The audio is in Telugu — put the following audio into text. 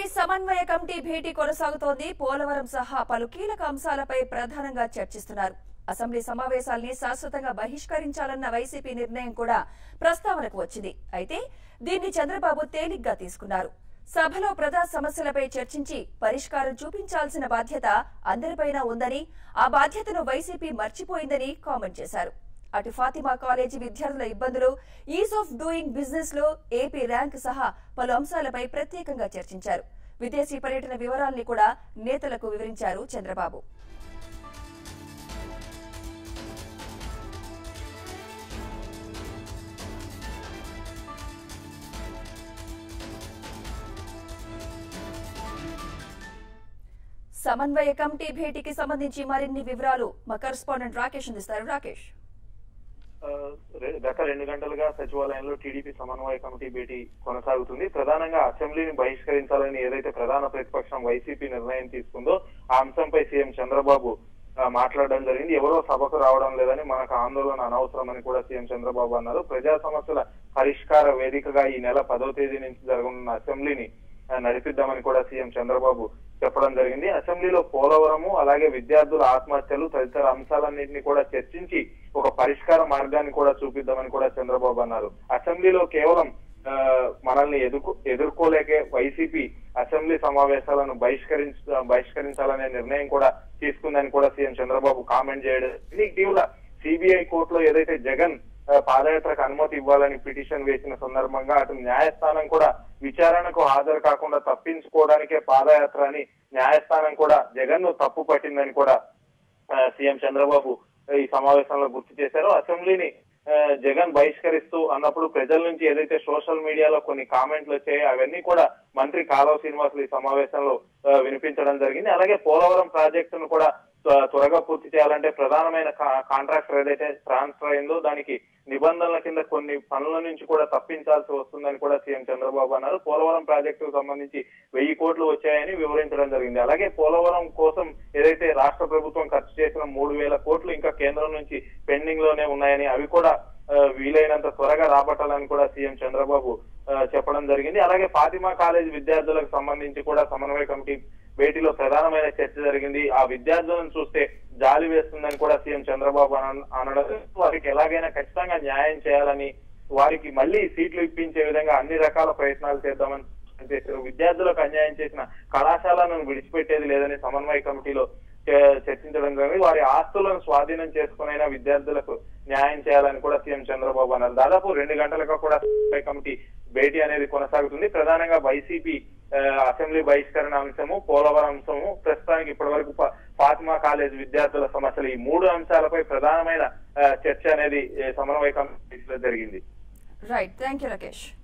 సమన్వయ కమిటీ భేటీ కొనసాగుతోంది పోలవరం సహా పలు కీలక అంశాలపై ప్రధానంగా చర్చిస్తున్నారు అసెంబ్లీ సమావేశాల్ని శాశ్వతంగా బహిష్కరించాలన్న వైసీపీ నిర్ణయం కూడా ప్రస్తావనకు వచ్చింది అయితే దీన్ని చంద్రబాబు తేలిగ్గా తీసుకున్నారు సభలో ప్రజా సమస్యలపై చర్చించి పరిష్కారం చూపించాల్సిన బాధ్యత అందరిపైన ఉందని ఆ బాధ్యతను వైసీపీ మర్చిపోయిందని కామెంట్ చేశారు అటు ఫాతిమా కాలేజీ విద్యార్థుల ఇబ్బందులు ఈజ్ ఆఫ్ డూయింగ్ బిజినెస్ లో ఏపీ ర్యాంక్ సహా పలు అంశాలపై ప్రత్యేకంగా చర్చించారు విదేశీ పర్యటన వివరాల్ని కూడా నేతలకు వివరించారు చంద్రబాబు సమన్వయ కమిటీ భేటీకి సంబంధించి మరిన్ని వివరాలు మా కరెస్పాండెంట్ రాకేష్ అందిస్తారు రాకేష్ ఆ, రె- గత రెండు గంటలుగా సచివాలయంలో టీడీపీ సమన్వయ కమిటీ భేటీ కొనసాగుతుంది ప్రధానంగా అసెంబ్లీని బహిష్కరించాలని ఏదైతే ప్రధాన ప్రతిపక్షం వైసీపీ నిర్ణయం తీసుకుందో ఆ అంశంపై సీఎం చంద్రబాబు ఆ, మాట్లాడడం జరిగింది ఎవరో సభకు రావడం లేదని మనకు ఆందోళన అనవసరమని కూడా సీఎం చంద్రబాబు అన్నారు ప్రజా సమస్యల పరిష్కార వేదికగా ఈ నెల పదో తేదీ నుంచి జరగనున్న అసెంబ్లీని ఆ, నడిపిద్దామని కూడా సీఎం చంద్రబాబు చెప్పడం జరిగింది అసెంబ్లీలో పోలవరము అలాగే విద్యార్థుల ఆత్మహత్యలు తదితర అంశాలన్నింటినీ కూడా చర్చించి ఒక పరిష్కార మార్గాన్ని కూడా చూపిద్దామని కూడా చంద్రబాబు అన్నారు అసెంబ్లీలో కేవలం ఆ, మనల్ని ఎదుర్కో ఎదుర్కోలేకే వైసీపీ అసెంబ్లీ సమావేశాలను బహిష్కరించ బహిష్కరించాలనే నిర్ణయం కూడా తీసుకుందని కూడా సీఎం చంద్రబాబు కామెంట్ చేయడం ఇది ఇటీవల సిబిఐ కోర్టులో ఏదైతే జగన్ ఆ, పాదయాత్రకు అనుమతి ఇవ్వాలని పిటిషన్ వేసిన సందర్భంగా అటు న్యాయస్థానం కూడా విచారణకు హాజరు కాకుండా తప్పించుకోవడానికే పాదయాత్ర అని న్యాయస్థానం కూడా జగన్ ను తప్పు పట్టిందని కూడా ఆ, సీఎం చంద్రబాబు ఈ సమావేశంలో గుర్తు చేశారు అసెంబ్లీని ఆ, జగన్ బహిష్కరిస్తూ అన్నప్పుడు ప్రజల నుంచి ఏదైతే సోషల్ మీడియాలో కొన్ని కామెంట్లు వచ్చాయో అవన్నీ కూడా మంత్రి కాలువ శ్రీనివాసులు ఈ సమావేశంలో ఆ, వినిపించడం జరిగింది అలాగే పోలవరం ప్రాజెక్టును కూడా త్వ- త్వరగా పూర్తి చేయాలంటే ప్రధానమైన కా- కాంట్రాక్టర్ ఏదైతే ట్రాన్స్ఫర్ అయిందో దానికి నిబంధనల కింద కొన్ని పనుల నుంచి కూడా తప్పించాల్సి వస్తుందని కూడా సీఎం చంద్రబాబు అన్నారు పోలవరం ప్రాజెక్టుకు సంబంధించి వెయ్యి కోట్లు వచ్చాయని వివరించడం జరిగింది అలాగే పోలవరం కోసం ఏదైతే రాష్ట్ర ప్రభుత్వం ఖర్చు చేసిన మూడు వేల కోట్లు ఇంకా కేంద్రం నుంచి పెండింగ్ లోనే ఉన్నాయని అవి కూడా ఆ, వీలైనంత త్వరగా రాబట్టాలని కూడా సీఎం చంద్రబాబు ఆ, చెప్పడం జరిగింది అలాగే ఫాతిమా కాలేజ్ విద్యార్థులకు సంబంధించి కూడా సమన్వయ కమిటీ భేటీలో ప్రధానమైన చర్చ జరిగింది ఆ విద్యార్థులను చూస్తే జాలి వేస్తుందని కూడా సీఎం చంద్రబాబు అన- అనడం వారికి ఎలాగైనా ఖచ్చితంగా న్యాయం చేయాలని వారికి మళ్ళీ సీట్లు ఇప్పించే విధంగా అన్ని రకాల ప్రయత్నాలు చేద్దామని చేశారు విద్యార్థులకు అన్యాయం చేసిన కళాశాలను విడిచిపెట్టేది లేదని సమన్వయ కమిటీలో చే- చర్చించడం జరిగింది వారి ఆస్తులను స్వాధీనం చేసుకునైనా విద్యార్థులకు న్యాయం చేయాలని కూడా సీఎం చంద్రబాబు అన్నారు దాదాపు రెండు గంటలుగా కూడా సమన్వయ కమిటీ భేటీ అనేది కొనసాగుతుంది ప్రధానంగా వైసీపీ ఆ, అసెంబ్లీ బహిష్కరణ అంశము పోలవరం అంశము ప్రస్తుతానికి ఇప్పటి వరకు ఫాతిమా కాలేజ్ విద్యార్థుల సమస్యలు ఈ మూడు అంశాలపై ప్రధానమైన ఆ, చర్చ అనేది ఏ, సమన్వయ కమిటీలో జరిగింది రైట్ థ్యాంక్ యూ రాకేష్